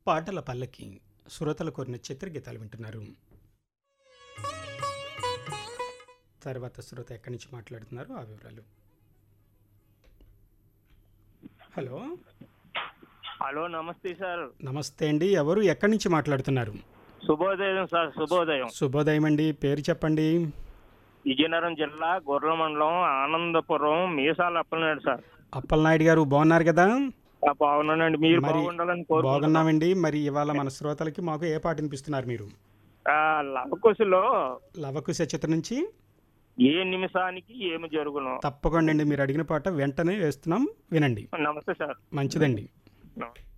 పాటల పల్లకి శ్రోతలు కోరిన చిత్రగీతాలు వింటున్నారు తర్వాత శ్రోత ఎక్కడి నుంచి మాట్లాడుతున్నారు ఆ వివరాలు హలో హలో నమస్తే సార్ నమస్తే అండి ఎవరు ఎక్కడి నుంచి మాట్లాడుతున్నారు శుభోదయం సార్ శుభోదయం శుభోదయం అండి పేరు చెప్పండి విజయనగరం జిల్లా గొర్రెల మండలం ఆనందపురం మీసాల అప్పలనాడు సార్ అప్పలనాయుడు గారు బాగున్నారు కదా ఆ, బాగున్నానండి మీరు మరి బాగుండాలని కోరుకుంటున్నాను బాగున్నామండి మరి ఇవాళ మన శ్రోతలకి మాకు ఏ పాట వినిపిస్తున్నారు మీరు ఆ, లవకుశలో లవకుశ చిత్రం నుంచి ఏ నిమిషానికి ఏమి జరుగును తప్పకుండా అండి మీరు అడిగిన పాట వెంటనే వేస్తున్నాం వినండి నమస్తే సార్ మంచిదండి నమస్తే